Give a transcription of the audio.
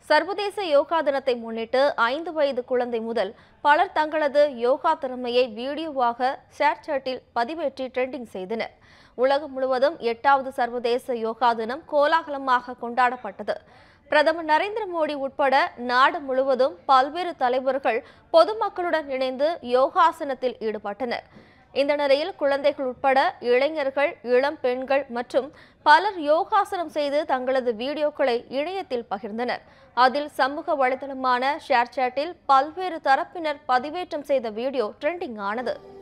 சர்வதேச யோகா தினத்தை முன்னிட்டு ஐந்து வயது குழந்தை முதல் பலர் தங்களது யோகா திறமையை வீடியோவாக ஷேர் சாட்டில் பதிவேற்றி ட்ரெண்டிங் செய்தனர் உலகம் முழுவதும் எட்டாவது சர்வதேச யோகா தினம் கோலாகலமாக கொண்டாடப்பட்டது பிரதமர் நரேந்திர மோடி உட்பட நாடு முழுவதும் பல்வேறு தலைவர்கள் பொதுமக்களுடன் இணைந்து யோகாசனத்தில் ஈடுபட்டனர் இந்த நிலையில் குழந்தைகள் உட்பட இளைஞர்கள் இளம் பெண்கள் மற்றும் பலர் யோகாசனம் செய்து தங்களது வீடியோக்களை இணையத்தில் பகிர்ந்தனர் அதில் சமூக வலைதளமான ஷேர் சாட்டில் பல்வேறு தரப்பினர் பதிவேற்றம் செய்த வீடியோ ட்ரெண்டிங் ஆனது